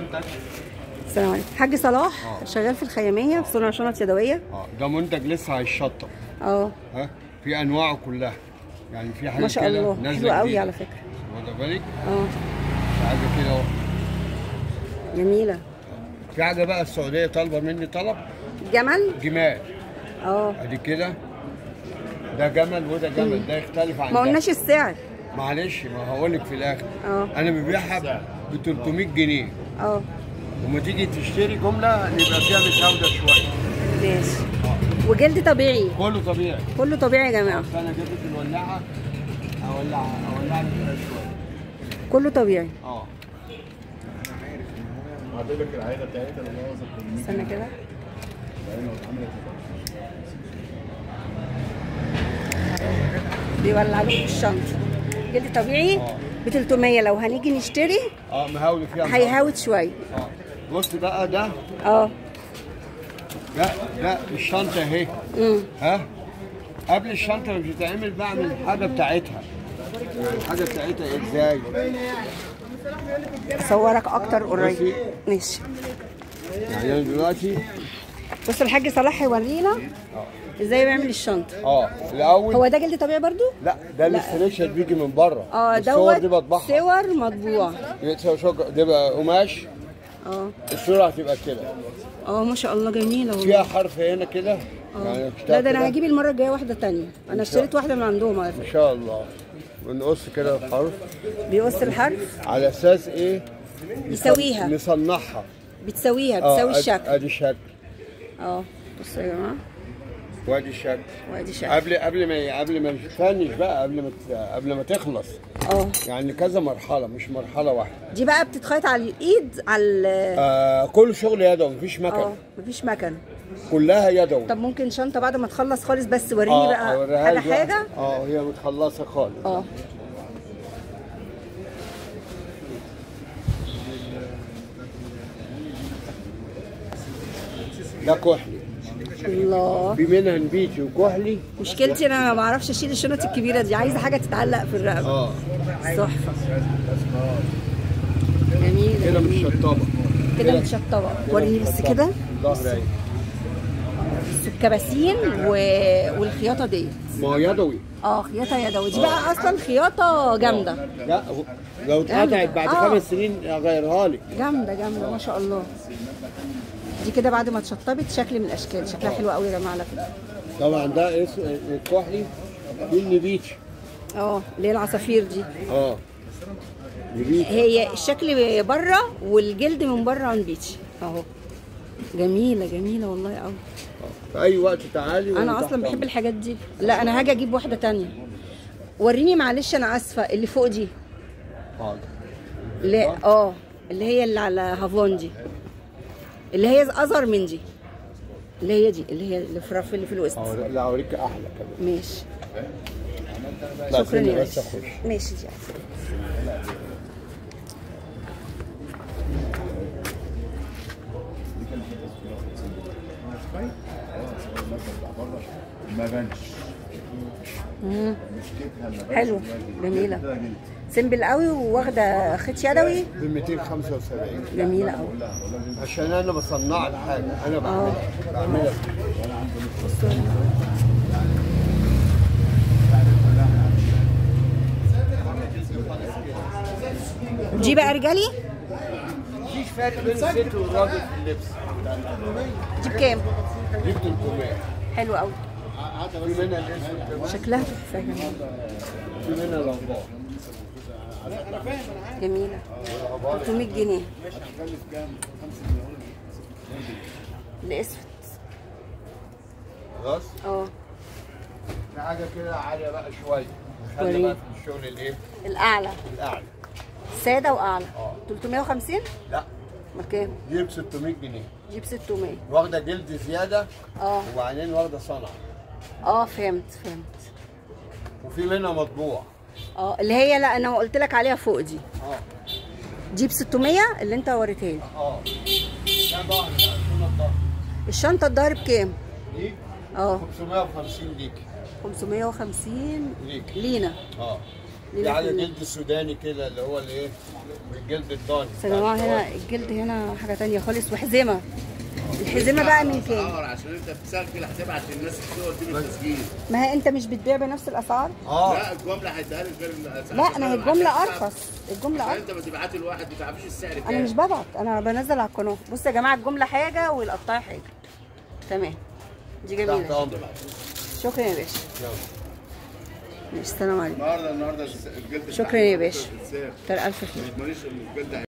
منتج السلام عليكم حاج صلاح آه. شغال في الخياميه في صنع شنط يدويه اه ده منتج لسه هيشطب اه ها في انواعه كلها يعني في حاجه ما شاء كده الله نازلة حلو قوي جديدة. على فكره واخد بالك اه حاجه كده اهو جميله في حاجه بقى السعوديه طالبه مني طلب جمل جمال اه ادي كده ده جمل وده جمل ده يختلف عن ما ده قلناش السعر معلش ما هقول لك في الاخر اه انا ببيعها ب 300 جنيه اه وما تيجي تشتري جمله يبقى فيها مسوده شويه ماشي وجلد طبيعي كله طبيعي كله طبيعي يا جماعه انا جبت الولاعه اولع اولع لك كده شويه كله طبيعي اه هقول لك العيله بتاعتها اللي باظت استنى كده بيولع لكم الشنطه جلد طبيعي آه. ب 300 لو هنيجي نشتري اه مهاوي فيها هيهاوت شويه اه بص بقى ده اه ده ده الشنطه اهي امم ها قبل الشنطه ما بتتعمل بعمل الحاجه بتاعتها يعني الحاجه بتاعتها ازاي صورك اكتر قريب بصي. ماشي يعني انا دلوقتي بص الحاج صلاح هيورينا ازاي بيعمل الشنطه اه الاول هو ده جلد طبيعي برضو لا ده الاستريتشر بيجي من بره اه الصور دي دوت بطبعها صور مطبوع ده بقى قماش اه الصوره هتبقى كده اه ما شاء الله جميله والله فيها حرف هنا كده يعني لا بتاع ده انا كده. هجيب المره الجايه واحده تانية انا اشتريت واحده من عندهم على فكره ان شاء الله ونقص كده الحرف بيقص الحرف على اساس ايه يسويها نصنعها بتسويها اه بتسوي أد- الشكل ادي الشكل اه بصوا يا جماعه وادي الشكل وادي شكل قبل قبل ما قبل ما تفنش بقى قبل ما ت- قبل ما تخلص اه يعني كذا مرحله مش مرحله واحده دي بقى بتتخيط على الايد على ال- آه كل شغل يدوي مفيش اه مكن مفيش مكن كلها يدوي طب ممكن شنطه بعد ما تخلص خالص بس وريني اه بقى أوريها حاجه لك بقى. حاجه اه هي متخلصه خالص اه ده كحلي الله في منها نبيتي وكحلي مشكلتي انا ما بعرفش اشيل الشنط الكبيره دي عايزه حاجه تتعلق في الرقبه اه تحفه جميل كده مش شطابه كده متشطبه وريني بس كده ظهر اهي بس الكباسين و... والخياطه ديت ما هو يدوي اه خياطه يدوي دي بقى اصلا خياطه جامده لا هو- لو اتقطعت بعد آه. خمس سنين اغيرها لك جامده جامده ما شاء الله دي كده بعد ما اتشطبت شكل من الاشكال شكلها حلو قوي يا جماعه على فكره طبعا ده اسم الكحلي دي النبيتي اه اللي هي العصافير دي اه نبيتي هي الشكل بره والجلد من بره نبيتي اهو جميله جميله والله قوي في اي وقت تعالي انا وأنا اصلا تحت بحب الحاجات دي لا انا هاجي اجيب واحده تانية وريني معلش انا اسفه اللي فوق دي أمرك. لا اه اللي هي اللي على هافون دي اللي هي اصغر من دي اللي هي دي اللي هي اللي في الرف اللي في الوسط اه لا اوريك احلى كمان ماشي لا، شكرا استني يا بس باشا اخش ماشي دي ما بانش حلو جميله سيمبل قوي وواخده خيط يدوي ب 275 جميله قوي عشان انا بصنع الحاجه انا بعملها بعملها دي بقى رجالي مفيش فرق بين الست والراجل في اللبس دي بكام دي ب 300 حلو قوي في منها الاسود شكلها تحفه يا جماعه في منها الانبار جميله 300 جنيه الاسود خلاص اه في حاجه كده عاليه بقى شويه خلي وريني. بقى في الشغل الايه الاعلى الاعلى ساده واعلى اه 350 لا امال كام دي ب 600 جنيه جيب 600 واخده جلد زياده اه وبعدين واخده صنعه اه فهمت فهمت وفي منها مطبوع اه اللي هي لا انا قلت لك عليها فوق دي اه دي ب 600 اللي انت وريتها لي اه ده ظهر بقى شنو الظهر الشنطه الظهر بكام دي اه 550 ليك 550 ليك لينا اه دي حاجه جلد سوداني كده اللي هو الايه الجلد الضاني بس يا جماعه هنا الجلد هنا حاجه تانية خالص وحزمه الحزمه بقى من كام اسعار عشان انت بتسجل هتبعت للناس الصور دي بالتسجيل ما هي انت مش بتبيع بنفس الاسعار اه لا الجمله هيديها لك غير الأسعار. لا ما هي عشان الجمله تعرف- ارخص الجمله عشان ارخص انت ما تبعتي لواحد ما تعرفيش السعر كام انا مش ببعت انا بنزل على القناه بص يا جماعه الجمله حاجه والقطايه حاجه تمام دي تحت جميله امرك شكرا يا باشا يلا ماشي السلام عليكم النهارده النهارده الجلد شكرا يا باشا بتاعك كتر الف خير ما تضمنيش ان الجلد